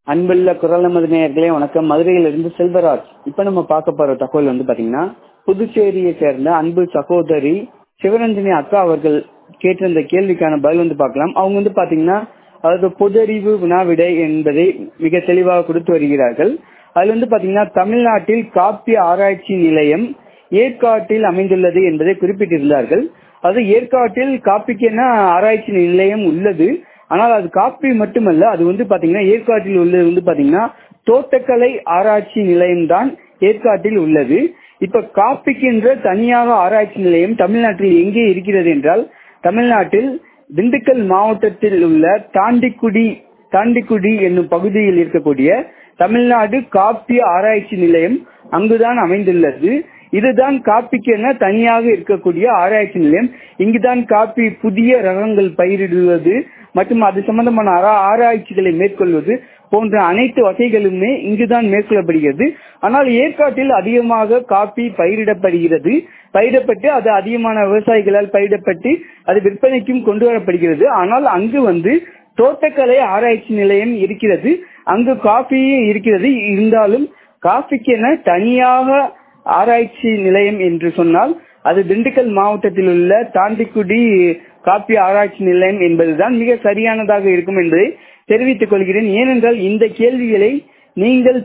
அன்புள்ள குரல் நமது நேயர்களே வணக்கம் மதுரையிலிருந்து செல்வராஜ் இப்ப நம்ம பார்க்க போற தகவல் வந்து பாத்தீங்கன்னா புதுச்சேரியை சேர்ந்த அன்பு சகோதரி சிவரஞ்சனி அக்கா அவர்கள் கேட்டிருந்த கேள்விக்கான பதில் வந்து பார்க்கலாம் அவங்க வந்து பாத்தீங்கன்னா அதாவது பொதறிவு வினாவிடை என்பதை மிக தெளிவாக கொடுத்து வருகிறார்கள் அதுல வந்து பாத்தீங்கன்னா தமிழ்நாட்டில் காப்பிய ஆராய்ச்சி நிலையம் ஏற்காட்டில் அமைந்துள்ளது என்பதை குறிப்பிட்டிருந்தார்கள் அது ஏற்காட்டில் காப்பிக்கென ஆராய்ச்சி நிலையம் உள்ளது ஆனால் அது காப்பி மட்டுமல்ல அது வந்து பாத்தீங்கன்னா ஏற்காட்டில் உள்ளது வந்து பாத்தீங்கன்னா தோட்டக்கலை ஆராய்ச்சி நிலையம் தான் ஏற்காட்டில் உள்ளது இப்ப காப்பிக்கென்ற தனியாக ஆராய்ச்சி நிலையம் தமிழ்நாட்டில் எங்கே இருக்கிறது என்றால் தமிழ்நாட்டில் திண்டுக்கல் மாவட்டத்தில் உள்ள தாண்டிக்குடி தாண்டிக்குடி என்னும் பகுதியில் இருக்கக்கூடிய தமிழ்நாடு காப்பிய ஆராய்ச்சி நிலையம் அங்குதான் அமைந்துள்ளது இதுதான் காப்பிக்கென தனியாக இருக்கக்கூடிய ஆராய்ச்சி நிலையம் இங்குதான் காப்பி புதிய ரகங்கள் பயிரிடுவது மற்றும் அது சம்பந்தமான ஆராய்ச்சிகளை மேற்கொள்வது போன்ற அனைத்து வகைகளுமே இங்குதான் மேற்கொள்ளப்படுகிறது ஆனால் ஏற்காட்டில் அதிகமாக காப்பி பயிரிடப்படுகிறது பயிரிடப்பட்டு அது அதிகமான விவசாயிகளால் பயிரிடப்பட்டு அது விற்பனைக்கும் கொண்டு வரப்படுகிறது ஆனால் அங்கு வந்து தோட்டக்கலை ஆராய்ச்சி நிலையம் இருக்கிறது அங்கு காப்பியும் இருக்கிறது இருந்தாலும் காப்பிக்கென தனியாக ஆராய்ச்சி நிலையம் என்று சொன்னால் அது திண்டுக்கல் மாவட்டத்தில் உள்ள தாண்டிக்குடி காப்பி ஆராய்ச்சி நிலையம் என்பதுதான் மிக சரியானதாக இருக்கும் என்பதை தெரிவித்துக் கொள்கிறேன் ஏனென்றால் இந்த கேள்விகளை நீங்கள்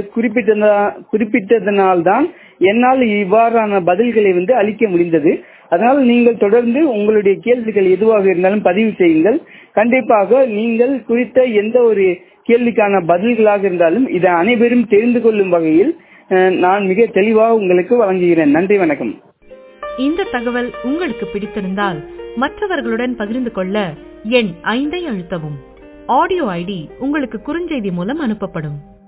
குறிப்பிட்டதனால்தான் என்னால் இவ்வாறான பதில்களை வந்து அளிக்க முடிந்தது அதனால் நீங்கள் தொடர்ந்து உங்களுடைய கேள்விகள் எதுவாக இருந்தாலும் பதிவு செய்யுங்கள் கண்டிப்பாக நீங்கள் குறித்த எந்த ஒரு கேள்விக்கான பதில்களாக இருந்தாலும் இதை அனைவரும் தெரிந்து கொள்ளும் வகையில் நான் மிக தெளிவாக உங்களுக்கு வழங்குகிறேன் நன்றி வணக்கம் இந்த தகவல் உங்களுக்கு பிடித்திருந்தால் மற்றவர்களுடன் பகிர்ந்து கொள்ள எண் ஐந்தை அழுத்தவும் ஆடியோ ஐடி உங்களுக்கு குறுஞ்செய்தி மூலம் அனுப்பப்படும்